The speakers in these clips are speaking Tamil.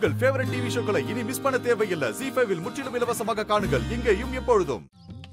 உங்கள் ஃபேவரட் டிவி ஷோக்களை இனி மிஸ் பண்ண தேவையில்லை ஜி ஃபைவில் முற்றிலும் இலவசமாக காணுங்கள் இங்கேயும் எப்பொழுதும்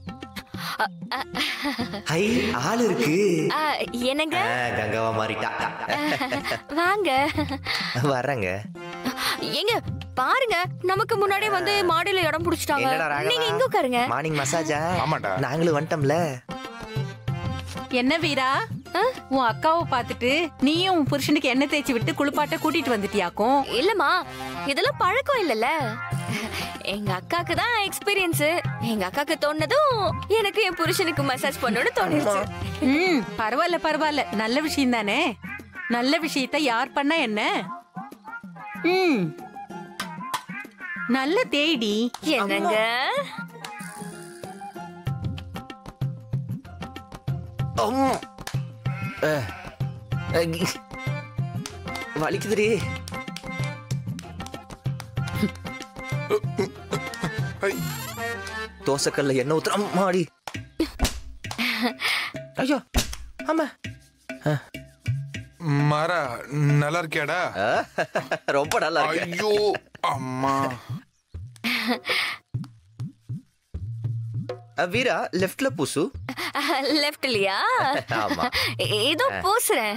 ஹை ஆள் இருக்கு ஆ, என்னங்க ஆ, கங்காவா மாறிட்டா வாங்க வர்றேங்க ஏங்க பாருங்க நமக்கு முன்னாடியே வந்து மாடியில இடம் புடிச்சிட்டாங்க என்னடா ராகவா? நீங்க இங்க உட்காருங்க மார்னிங் மசாஜா ஆமாடா நாங்களும் வந்துட்டோம்ல என்ன வீரா உன் அக்காவை பார்த்துட்டு நீயும் உன் புருஷனுக்கு எண்ணெய் தேய்ச்சி விட்டு குளிப்பாட்ட கூட்டிட்டு வந்துட்டியாக்கும் இல்லம்மா இதெல்லாம் பழக்கம் இல்லல்ல எங்க அக்காக்கு தான் எக்ஸ்பீரியன்ஸ் எங்க அக்காக்கு தோணுனதும் எனக்கு என் புருஷனுக்கு மசாஜ் பண்ணணும்னு தோணுச்சு ம் பரவாயில்ல பரவாயில்ல நல்ல விஷயம் தானே நல்ல விஷயத்த யார் பண்ணா என்ன ம் நல்ல தேடி என்னங்க அம்மா. அ, அ, கி- வலிக்குதுடி ஐ, தோசைக்கல்ல எண்ணெய் ஊத்துற மாடி ஐயோ ஆமா மாறா நல்லா இருக்கியாடா ஆ, ரொம்ப நல்லா இருக்கு ஐயோ அம்மா அ, வீரா லெஃப்ட்ல பூசு லெஃப்ட்லயா ஆமா. ஏதோ பூசுறேன்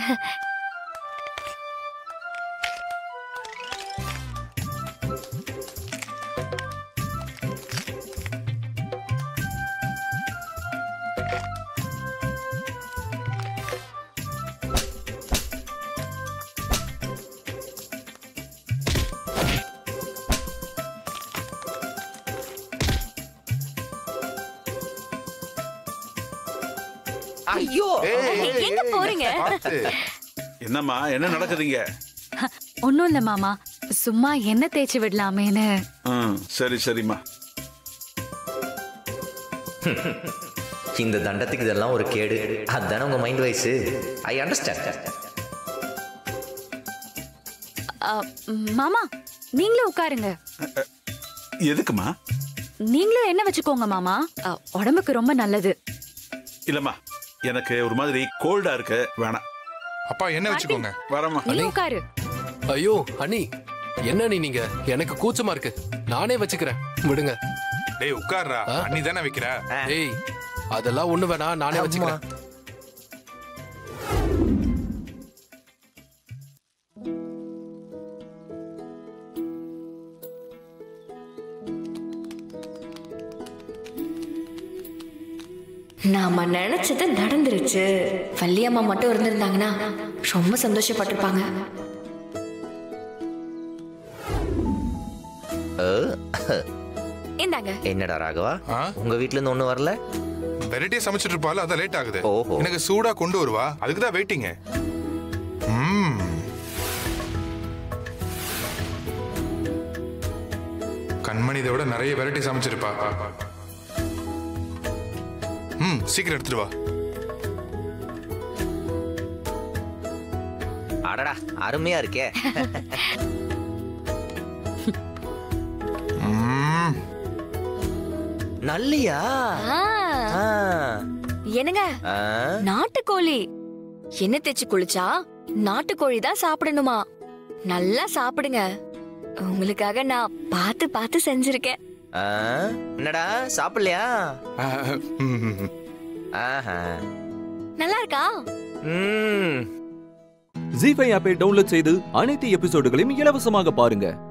ஐயோ எங்க போறீங்க பார்த்து என்னம்மா என்ன நடக்குதுங்க ஒன்னும் இல்ல மாமா சும்மா என்ன தேய்ச்சி விடலாமேன்னு ம் சரி சரிம்மா இந்த தண்டத்துக்கு இதெல்லாம் ஒரு கேடு அதுதானே உங்க mind wise I understand uh, மாமா நீங்களும் உட்காருங்க எதுக்குமா நீங்களும் என்ன வச்சுக்கோங்க மாமா அ, உடம்புக்கு ரொம்ப நல்லது இல்லம்மா எனக்கு ஒரு மாதிரி கோல்டா இருக்கு வேணாம் அப்பா என்ன வச்சுக்கோங்க வரமா நீ உட்காரு ஐயோ அனி என்ன நீ நீங்க எனக்கு கூச்சமா இருக்கு நானே வச்சுக்கிறேன் விடுங்க டேய் உட்கார்றா ஆ? அண்ணி தானே வைக்கிற ஏய் அதெல்லாம் ஒண்ணு வேணாம் நானே வச்சுக்கிறேன் நாம நினைச்சது நடந்துருச்சு வள்ளியம்மா மட்டும் இருந்திருந்தாங்கன்னா ரொம்ப சந்தோஷப்பட்டிருப்பாங்க இந்தாங்க என்னடா ராகவா ஆ? உங்க வீட்ல இருந்து ஒண்ணு வரல வெரைட்டியா சமைச்சிட்டு இருப்பால அதான் லேட் ஆகுது ஓஹோ. எனக்கு சூடா கொண்டு வருவா அதுக்கு தான் வெயிட்டிங்க ம் கண்மணி இதை விட நிறைய வெரைட்டி சமைச்சிருப்பா ம் சீக்கிரம் எடுத்துட்டு வா அடடா அருமையா இருக்கே ம் நல்லியா ஆ, ஆ. என்னங்க ஆ. நாட்டுக்கோழி என்ன தேய்ச்சி குளிச்சா நாட்டுக்கோழி தான் சாப்பிடணுமா நல்லா சாப்பிடுங்க உங்களுக்காக நான் பார்த்து பார்த்து செஞ்சிருக்கேன் ஆ. என்னடா சாப்பிடலையா ஆ, ம். ஆஹா நல்லா இருக்கா ம் ஜி ஃபைவ் ஆப்பை டவுன்லோட் செய்து அனைத்து எபிசோடுகளையும் இலவசமாக பாருங்க